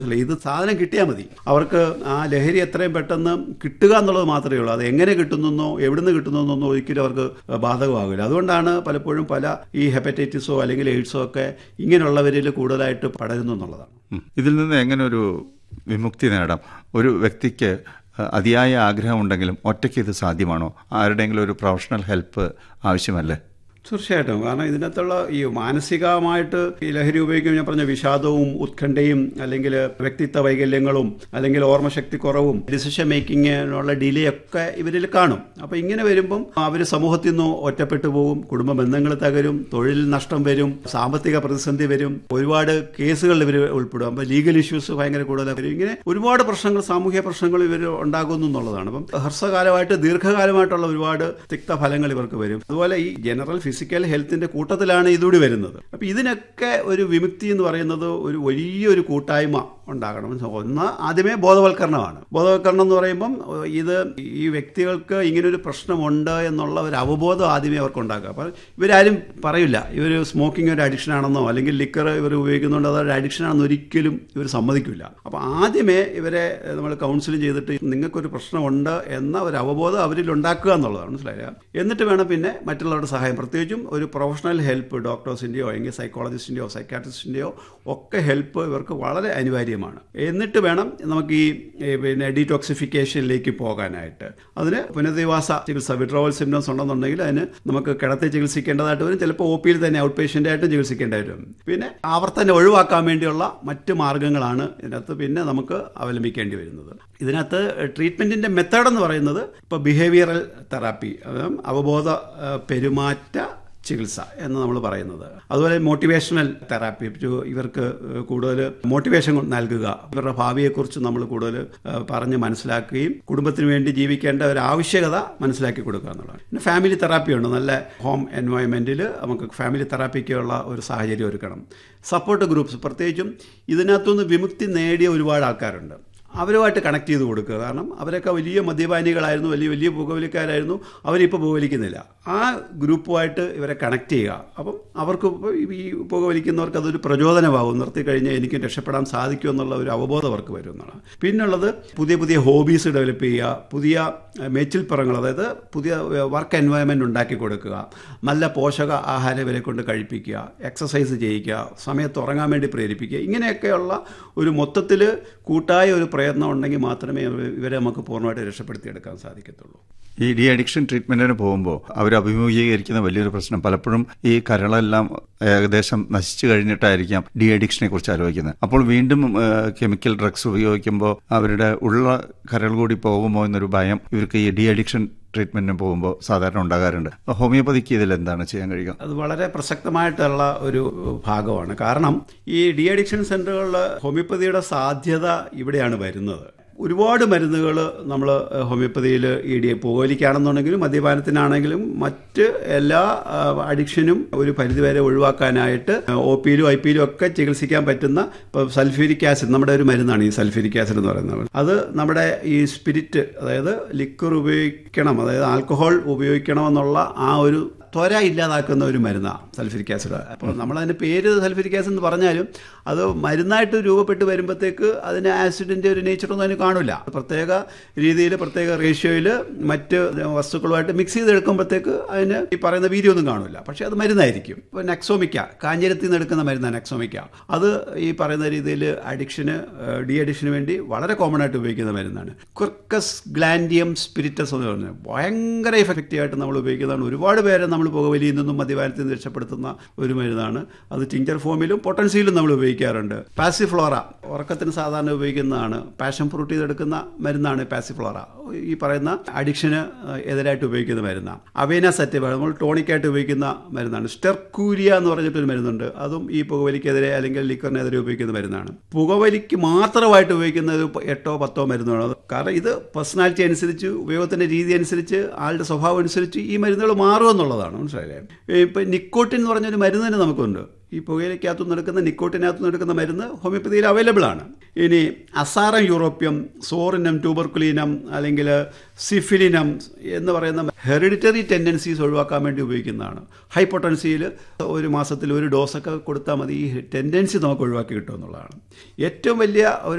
അല്ല, ഇത് സാധനം കിട്ടിയാൽ മതി അവർക്ക് ആ ലഹരി എത്രയും പെട്ടെന്ന് കിട്ടുക എന്നുള്ളത് മാത്രമേ ഉള്ളൂ അത് എങ്ങനെ കിട്ടുന്നെന്നോ എവിടുന്ന് കിട്ടുന്നെന്നോ ഒരിക്കലും അവർക്ക് ബാധകമാകില്ല അതുകൊണ്ടാണ് പലപ്പോഴും പല ഈ ഹെപ്പറ്റൈറ്റിസോ അല്ലെങ്കിൽ എയ്ഡ്സോ ഒക്കെ ഇങ്ങനെയുള്ളവരിൽ കൂടുതലായിട്ട് പടരുന്നു എന്നുള്ളതാണ് ഉം. ഇതിൽ നിന്ന് എങ്ങനെ ഒരു വിമുക്തി നേടാം ഒരു വ്യക്തിക്ക് അഹ്, അതിയായ ആഗ്രഹമുണ്ടെങ്കിലും ഒറ്റയ്ക്ക് ഇത് സാധ്യമാണോ ആരുടെയെങ്കിലും ഒരു പ്രൊഫഷണൽ ഹെൽപ്പ് ആവശ്യമല്ലേ തീർച്ചയായിട്ടും കാരണം ഇതിനകത്തുള്ള ഈ മാനസികമായിട്ട് ഈ ലഹരി ഉപയോഗിക്കുമ്പോൾ ഞാൻ പറഞ്ഞ വിഷാദവും ഉത്കണ്ഠയും അല്ലെങ്കിൽ വ്യക്തിത്വ വൈകല്യങ്ങളും അല്ലെങ്കിൽ ഓർമ്മശക്തി കുറവും ഡിസിഷൻ മേക്കിങ്ങിനുള്ള ഡിലേ ഒക്കെ ഇവരിൽ കാണും അപ്പോൾ ഇങ്ങനെ വരുമ്പം അവർ സമൂഹത്തിൽ നിന്ന് ഒറ്റപ്പെട്ടു പോകും കുടുംബ ബന്ധങ്ങൾ തകരും തൊഴിൽ നഷ്ടം വരും സാമ്പത്തിക പ്രതിസന്ധി വരും ഒരുപാട് കേസുകളിൽ ഇവർ ഉൾപ്പെടും അപ്പോൾ ലീഗൽ ഇഷ്യൂസ് ഭയങ്കര കൂടുതൽ വരും ഇങ്ങനെ ഒരുപാട് പ്രശ്നങ്ങൾ സാമൂഹ്യ പ്രശ്നങ്ങൾ ഇവർ ഉണ്ടാകുന്നു എന്നുള്ളതാണ് അപ്പം ഹ്രസ്വകാലമായിട്ട് ദീർഘകാലമായിട്ടുള്ള ഒരുപാട് തിക്തഫലങ്ങൾ ഇവർക്ക് വരും അതുപോലെ ഈ ജനറൽ ഫിസിക്കൽ ഹെൽത്തിന്റെ കൂട്ടത്തിലാണ് ഇതുകൂടി വരുന്നത് അപ്പം ഇതിനൊക്കെ ഒരു വിമുക്തി എന്ന് പറയുന്നത് ഒരു വലിയൊരു കൂട്ടായ്മ ഉണ്ടാകണം ഒന്ന് ആദ്യമേ ബോധവൽക്കരണമാണ് ബോധവൽക്കരണം എന്ന് പറയുമ്പം ഇത് ഈ വ്യക്തികൾക്ക് ഇങ്ങനൊരു പ്രശ്നമുണ്ട് എന്നുള്ള ഒരു അവബോധം ആദ്യമേ അവർക്ക് ഉണ്ടാക്കുക അപ്പം ഇവരാരും പറയില്ല ഇവർ സ്മോക്കിംഗ് ഒരു അഡിക്ഷൻ ആണെന്നോ അല്ലെങ്കിൽ ലിക്കർ ഇവർ ഉപയോഗിക്കുന്നുണ്ട് അതൊരു അഡിക്ഷൻ ആണെന്ന് ഒരിക്കലും ഇവർ സമ്മതിക്കില്ല അപ്പോൾ ആദ്യമേ ഇവരെ നമ്മൾ കൗൺസിലിംഗ് ചെയ്തിട്ട് നിങ്ങൾക്കൊരു പ്രശ്നമുണ്ട് എന്ന ഒരു അവബോധം അവരിൽ ഉണ്ടാക്കുക എന്നുള്ളതാണ് മനസ്സിലായ എന്നിട്ട് വേണം പിന്നെ മറ്റുള്ളവരുടെ സഹായം പ്രത്യേകിച്ചും ഒരു പ്രൊഫഷണൽ ഹെൽപ്പ് ഡോക്ടേഴ്സിൻ്റെയോ അല്ലെങ്കിൽ സൈക്കോളജിസ്റ്റിൻ്റെയോ സൈക്കാട്രിസ്റ്റിൻ്റെയോ ഒക്കെ ഹെൽപ്പ് ഇവർക്ക് വളരെ അനിവാര്യമാണ് എന്നിട്ട് വേണം നമുക്ക് ഈ ഈ പിന്നെ ഡീടോക്സിഫിക്കേഷനിലേക്ക് പോകാനായിട്ട് അതിന് പുനരധിവാസ ചികിത്സ വിഡ്രോവൽ സിംറ്റംസ് ഉണ്ടെന്നുണ്ടെങ്കിൽ അതിന് നമുക്ക് കിടത്തി ചികിത്സിക്കേണ്ടതായിട്ട് വരും ചിലപ്പോൾ ഒ പിയിൽ തന്നെ ഔട്ട് പേഷ്യൻ്റ് ആയിട്ട് ചികിത്സിക്കേണ്ടി വരും പിന്നെ ആവർത്തനം ഒഴിവാക്കാൻ വേണ്ടിയുള്ള മറ്റ് മാർഗ്ഗങ്ങളാണ് ഇതിനകത്ത് പിന്നെ നമുക്ക് അവലംബിക്കേണ്ടി വരുന്നത് ഇതിനകത്ത് ട്രീറ്റ്മെൻറ്റിൻ്റെ മെത്തേഡ് എന്ന് പറയുന്നത് ഇപ്പോൾ ബിഹേവിയറൽ തെറാപ്പി അവബോധ ആ, പെരുമാറ്റ ചികിത്സ എന്ന് നമ്മൾ പറയുന്നത് അതുപോലെ മോട്ടിവേഷണൽ തെറാപ്പി ഇവർക്ക് കൂടുതൽ മോട്ടിവേഷൻ നൽകുക ഇവരുടെ ഭാവിയെക്കുറിച്ച് നമ്മൾ കൂടുതൽ ഏഹ്, പറഞ്ഞ് മനസ്സിലാക്കുകയും കുടുംബത്തിന് വേണ്ടി ജീവിക്കേണ്ട ഒരു ആവശ്യകത മനസ്സിലാക്കി കൊടുക്കുക എന്നുള്ളതാണ് പിന്നെ ഫാമിലി തെറാപ്പി ഉണ്ട് നല്ല ഹോം എൻവയോൺമെൻറ്റിൽ നമുക്ക് ഫാമിലി തെറാപ്പിക്കുള്ള ഒരു സാഹചര്യം ഒരുക്കണം സപ്പോർട്ട് ഗ്രൂപ്പ്സ് പ്രത്യേകിച്ചും ഇതിനകത്തുനിന്ന് വിമുക്തി നേടിയ ഒരുപാട് ആൾക്കാരുണ്ട് അവരുമായിട്ട് കണക്ട് ചെയ്ത് കൊടുക്കുക കാരണം അവരൊക്കെ വലിയ മദ്യപാനികളായിരുന്നു വലിയ വലിയ പുകവലിക്കാരായിരുന്നു അവരിപ്പോൾ പുകവലിക്കുന്നില്ല ആ ഗ്രൂപ്പുമായിട്ട് ഇവരെ കണക്ട് ചെയ്യുക അപ്പം അവർക്ക് ഇപ്പോൾ ഈ പുകവലിക്കുന്നവർക്ക് അതൊരു പ്രചോദനമാകും നിർത്തി കഴിഞ്ഞാൽ എനിക്ക് രക്ഷപ്പെടാൻ സാധിക്കും എന്നുള്ള ഒരു അവബോധം അവർക്ക് വരും എന്നുള്ളതാണ് പിന്നുള്ളത് പുതിയ പുതിയ ഹോബീസ് ഡെവലപ്പ് ചെയ്യുക പുതിയ മേച്ചിൽപ്പുറങ്ങൾ അതായത് പുതിയ വർക്ക് എൻവയോൺമെൻറ്റ് ഉണ്ടാക്കി കൊടുക്കുക നല്ല പോഷക ആഹാരം ഇവരെ കൊണ്ട് കഴിപ്പിക്കുക എക്സസൈസ് ചെയ്യിക്കുക സമയത്ത് ഉറങ്ങാൻ വേണ്ടി പ്രേരിപ്പിക്കുക ഇങ്ങനെയൊക്കെയുള്ള ഒരു മൊത്തത്തിൽ കൂട്ടായ ഒരു പ്രയത്നം ഉണ്ടെങ്കിൽ മാത്രമേ ഇവരെ നമുക്ക് പൂർണ്ണമായിട്ട് രക്ഷപ്പെടുത്തിയെടുക്കാൻ സാധിക്കത്തുള്ളൂ ഈ ഡി അഡിക്ഷൻ ട്രീറ്റ്മെന്റിന് പോകുമ്പോൾ അവർ അഭിമുഖീകരിക്കുന്ന വലിയൊരു പ്രശ്നം പലപ്പോഴും ഈ കരളെല്ലാം ഏകദേശം നശിച്ചു കഴിഞ്ഞിട്ടായിരിക്കാം ഡി അഡിക്ഷനെ കുറിച്ച് ആലോചിക്കുന്നത് അപ്പോൾ വീണ്ടും കെമിക്കൽ ഡ്രഗ്സ് ഉപയോഗിക്കുമ്പോൾ അവരുടെ ഉള്ള കരൾ കൂടി പോകുമോ എന്നൊരു ഭയം ഇവർക്ക് ഈ ഡി അഡിക്ഷൻ ട്രീറ്റ്മെന്റിന് പോകുമ്പോൾ സാധാരണ ഉണ്ടാകാറുണ്ട് ഹോമിയോപ്പതിക്ക് ഇതിൽ എന്താണ് ചെയ്യാൻ കഴിയുക അത് വളരെ പ്രസക്തമായിട്ടുള്ള ഒരു ഭാഗമാണ് കാരണം ഈ ഡി അഡിക്ഷൻ സെൻ്ററുകളിൽ ഹോമിയോപ്പതിയുടെ സാധ്യത ഇവിടെയാണ് വരുന്നത് ഒരുപാട് മരുന്നുകൾ നമ്മൾ ഹോമിയോപ്പതിയിൽ ഈ ഡി പുകവലിക്കാണെന്നുണ്ടെങ്കിലും മദ്യപാനത്തിനാണെങ്കിലും മറ്റ് എല്ലാ ആ, അഡിക്ഷനും ഒരു പരിധിവരെ ഒഴിവാക്കാനായിട്ട് ഒ പിയിലും ഐ പിയിലും ഒക്കെ ചികിത്സിക്കാൻ പറ്റുന്ന ഇപ്പോൾ സൾഫ്യൂരിക് ആസിഡ് നമ്മുടെ ഒരു മരുന്നാണ് ഈ സൾഫ്യൂരിക് ആസിഡ് എന്ന് പറയുന്നത് അത് നമ്മുടെ ഈ സ്പിരിറ്റ് അതായത് ലിക്വർ ഉപയോഗിക്കണം അതായത് ആൽക്കഹോൾ ഉപയോഗിക്കണമെന്നുള്ള ആ ഒരു ത്വര ഇല്ലാതാക്കുന്ന ഒരു മരുന്നാണ് സൾഫ്യൂരിക് ആസിഡ് അപ്പോൾ നമ്മളതിൻ്റെ പേര് സൾഫ്യൂരിക് ആസിഡ് എന്ന് പറഞ്ഞാലും അത് മരുന്നായിട്ട് രൂപപ്പെട്ട് വരുമ്പോഴത്തേക്ക് അതിന് ആസിഡിൻ്റെ ഒരു നേച്ചറൊന്നും അതിന് കാണില്ല പ്രത്യേക രീതിയിൽ പ്രത്യേക റേഷ്യോയിൽ മറ്റ് വസ്തുക്കളുമായിട്ട് മിക്സ് ചെയ്തെടുക്കുമ്പോഴത്തേക്ക് അതിന് ഈ പറയുന്ന വീര്യമൊന്നും കാണില്ല പക്ഷേ അത് മരുന്നായിരിക്കും ഇപ്പോൾ നെക്സോമിക്ക കാഞ്ഞിരത്തിൽ നിന്ന് എടുക്കുന്ന മരുന്നാണ് നെക്സോമിക്ക അത് ഈ പറയുന്ന രീതിയിൽ അഡിക്ഷന് ഡി അഡിക്ഷന് വേണ്ടി വളരെ കോമൺ ആയിട്ട് ഉപയോഗിക്കുന്ന മരുന്നാണ് ക്വിർക്കസ് ഗ്ലാൻഡിയം സ്പിരിറ്റസ് എന്ന് പറഞ്ഞാൽ ഭയങ്കര എഫക്റ്റീവായിട്ട് നമ്മൾ ഉപയോഗിക്കുന്നതാണ് ഒരുപാട് പേരെ നമ്മൾ പുകവലിയിൽ നിന്നും മദ്യപാനത്തിൽ നിന്ന് രക്ഷപ്പെടുത്തുന്ന ഒരു മരുന്നാണ് അത് ടിഞ്ചർ ഫോമിലും പൊട്ടൻസിയിലും നമ്മൾ ഉപയോഗിക്കാറുണ്ട് പാസിഫ്ലോറ ഉറക്കത്തിന് സാധാരണ ഉപയോഗിക്കുന്നതാണ് പാഷൻ ഫ്രൂട്ട് ചെയ്തെടുക്കുന്ന മരുന്നാണ് പാസിഫ്ലോറ ഈ പറയുന്ന അഡിക്ഷന് എതിരായിട്ട് ഉപയോഗിക്കുന്ന മരുന്നാണ് അവേന സെറ്റീവ് നമ്മൾ ടോണിക്കായിട്ട് ഉപയോഗിക്കുന്ന മരുന്നാണ് സ്റ്റെർക്കൂരിയ എന്ന് പറഞ്ഞിട്ടൊരു മരുന്നുണ്ട് അതും ഈ പുകവലിക്കെതിരെ അല്ലെങ്കിൽ ലിക്കറിനെതിരെ ഉപയോഗിക്കുന്ന മരുന്നാണ് പുകവലിക്ക് മാത്രമായിട്ട് ഉപയോഗിക്കുന്ന ഒരു എട്ടോ പത്തോ മരുന്നാണ് അത് കാരണം ഇത് പേഴ്സണാലിറ്റി അനുസരിച്ച് ഉപയോഗത്തിൻ്റെ രീതി അനുസരിച്ച് ആളുടെ സ്വഭാവം അനുസരിച്ച് ഈ മരുന്നുകൾ മാറുമെന്നുള്ളതാണ് മനസ്സിലായില്ലേ ഇപ്പം നിക്കോട്ടിൻ എന്ന് പറഞ്ഞൊരു മരുന്ന് തന്നെ നമുക്കുണ്ട് ഈ പുകയിലക്കകത്തു നിന്നെടുക്കുന്ന നിക്കോട്ടിനകത്തു നിന്നെടുക്കുന്ന മരുന്ന് ഹോമിയോപ്പതിയിൽ അവൈലബിൾ ആണ് ഇനി അസാറം യൂറോപ്യം സോറിനം ട്യൂബർക്കുലീനം അല്ലെങ്കിൽ സിഫിലിനം എന്ന് പറയുന്ന ഹെറിഡിറ്ററി ടെൻഡൻസീസ് ഒഴിവാക്കാൻ വേണ്ടി ഉപയോഗിക്കുന്നതാണ് ഹൈപ്പൊട്ടൻസിയിൽ ഒരു മാസത്തിൽ ഒരു ഡോസൊക്കെ കൊടുത്താൽ മതി ഈ ടെൻഡൻസി നമുക്ക് ഒഴിവാക്കി കിട്ടും എന്നുള്ളതാണ് ഏറ്റവും വലിയ ഒരു